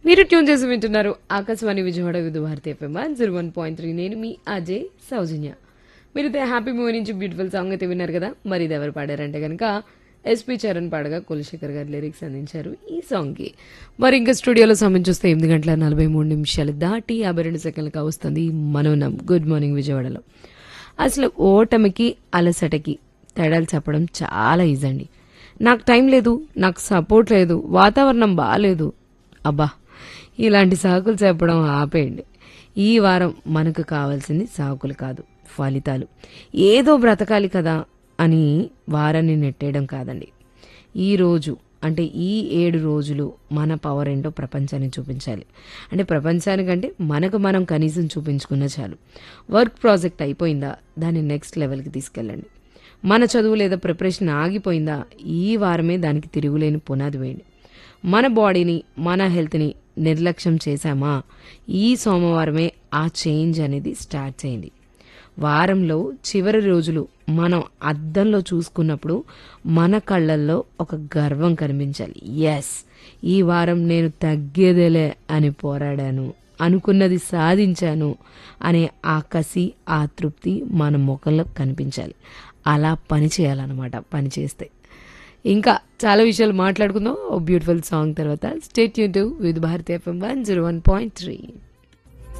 మీరు ట్యూన్ చేసి వింటున్నారు Akashvani Vijayawada Vividh Bharati FM one zero one point three నేను మీ అజయ్ సౌజన్య మీరు ఇదే హ్యాపీ మూవీ నుంచి బ్యూటిఫుల్ సాంగ్ అయితే విన్నారు కదా మరి ఇది ఎవరు పాడారంటే కనుక ఎస్పి చరణ్ పాడగా కులశేఖర్ గారు లిరిక్స్ అందించారు ఈ సాంగ్కి మరి ఇంకా స్టూడియోలో సమయం చూస్తే ఎనిమిది గంటల నలభై మూడు నిమిషాలు దాటి యాభై రెండు సెకండ్లకు వస్తుంది మనోనం గుడ్ మార్నింగ్ విజయవాడలో అసలు ఓటమికి అలసటకి తేడాలు చెప్పడం చాలా ఈజీ అండి నాకు టైం లేదు నాకు సపోర్ట్ లేదు వాతావరణం బాగాలేదు అబ్బా ఇలాంటి సాకులు చెప్పడం ఆపేయండి ఈ వారం మనకు కావాల్సింది సాకులు కాదు ఫలితాలు ఏదో బ్రతకాలి కదా అని వారాన్ని నెట్టేయడం కాదండి ఈ రోజు అంటే ఈ ఏడు రోజులు మన పవర్ ఏంటో ప్రపంచానికి చూపించాలి అంటే ప్రపంచానికంటే మనకు మనం కనీసం చూపించుకున్న చాలు వర్క్ ప్రాజెక్ట్ అయిపోయిందా దాన్ని నెక్స్ట్ లెవెల్కి తీసుకెళ్ళండి మన చదువు లేదా ప్రిపరేషన్ ఆగిపోయిందా ఈ వారమే దానికి తిరుగులేని పునాది వేయండి మన బాడీని మన హెల్త్ని నిర్లక్ష్యం చేశామా ఈ సోమవారమే ఆ చేంజ్ అనేది స్టార్ట్ చేయండి వారంలో చివరి రోజులు మనం అద్దంలో చూసుకున్నప్పుడు మన కళ్ళల్లో ఒక గర్వం కనిపించాలి ఎస్ ఈ వారం నేను తగ్గేదేలే అని పోరాడాను అనుకున్నది సాధించాను అనే ఆ కసి ఆ తృప్తి మన ముఖంలో కనిపించాలి అలా పని చేయాలన్నమాట పని చేస్తే ఇంకా చాలా విషయాలు మాట్లాడుకుందాం ఓ బ్యూటిఫుల్ సాంగ్ తర్వాత స్టేట్ యూన్ to with Bharati FM one zero one point three